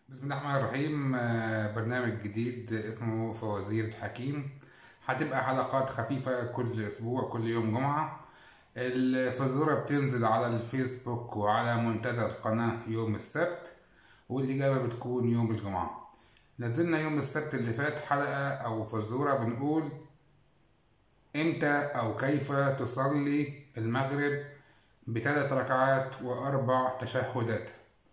بسم الله الرحمن الرحيم آه، برنامج جديد اسمه فوازير الحكيم هتبقى حلقات خفيفة كل أسبوع كل يوم جمعة الفزورة بتنزل على الفيسبوك وعلى منتدى القناة يوم السبت والإجابة بتكون يوم الجمعة نزلنا يوم السبت اللي فات حلقة أو فزورة بنقول إمتى أو كيف تصلي المغرب بثلاث ركعات وأربع تشهدات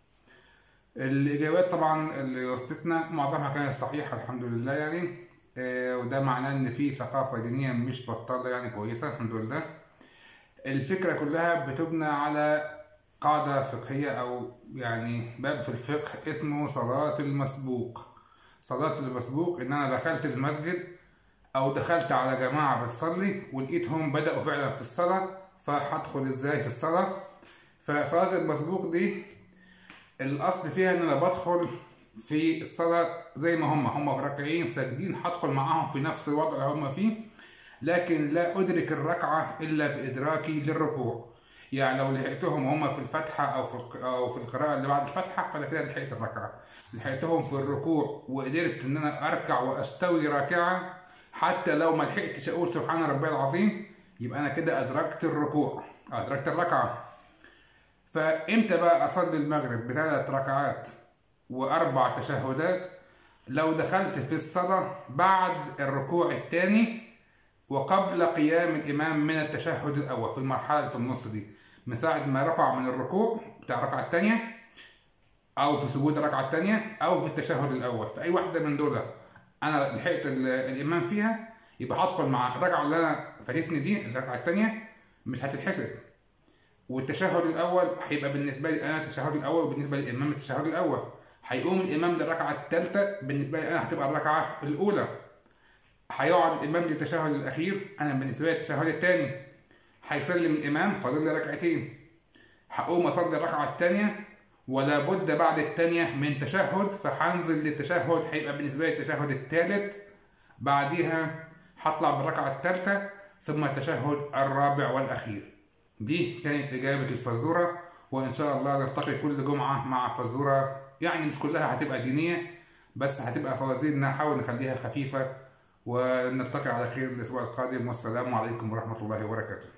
الإجابات طبعا اللي وصلتنا معظمها كانت صحيحة الحمد لله يعني آه، وده معناه إن في ثقافة دينية مش بطالة يعني كويسة الحمد لله الفكرة كلها بتبنى على قاعدة فقهية أو يعني باب في الفقه اسمه صلاة المسبوق صلاة المسبوق إن أنا دخلت المسجد أو دخلت على جماعة بتصلي ولقيتهم بدأوا فعلا في الصلاة فهدخل إزاي في الصلاة فصلاة المسبوق دي الاصل فيها ان انا بدخل في الصلاه زي ما هم هم راكعين ساجدين هدخل معاهم في نفس الوضع اللي هم فيه لكن لا ادرك الركعه الا بادراكي للركوع يعني لو لحقتهم هم في الفتحه او في الق- او في القراءه اللي بعد الفتحه فانا كده لحقت الركعه لحقتهم في الركوع وقدرت ان انا اركع واستوي راكعا حتى لو ما لحقتش اقول سبحان ربي العظيم يبقى انا كده ادركت الركوع ادركت الركعه فامتى بقى اصلي المغرب بثلاث ركعات واربع تشهدات لو دخلت في الصلاه بعد الركوع الثاني وقبل قيام الامام من التشهد الاول في المرحله اللي في النص دي من ساعه ما رفع من الركوع بتاع الركعه الثانيه او في سجود الركعه الثانيه او في التشهد الاول في اي واحده من دول انا لحقت ال- الامام فيها يبقى هدخل مع الركعه اللي انا فاتتني دي الركعه الثانيه مش هتتحسب والتشهد الاول هيبقى بالنسبه لي انا التشهد الاول وبالنسبه للامام التشهد الاول هيقوم الامام للركعه الثالثه بالنسبه لي انا هتبقى الركعه الاولى هيقعد الامام للتشهد الاخير انا بالنسبه لي التشهد الثاني هيسلم الامام فاضل لي ركعتين هقوم اصلي الركعه الثانيه ولا بد بعد الثانيه من تشهد فهنزل للتشهد هيبقى بالنسبه لي التشهد الثالث بعديها هطلع بالركعه الثالثه ثم التشهد الرابع والاخير دي كانت إجابة الفزورة وإن شاء الله نلتقي كل جمعة مع فزورة يعني مش كلها هتبقى دينية بس هتبقى فوازير نحاول نخليها خفيفة ونلتقي على خير الأسبوع القادم والسلام عليكم ورحمة الله وبركاته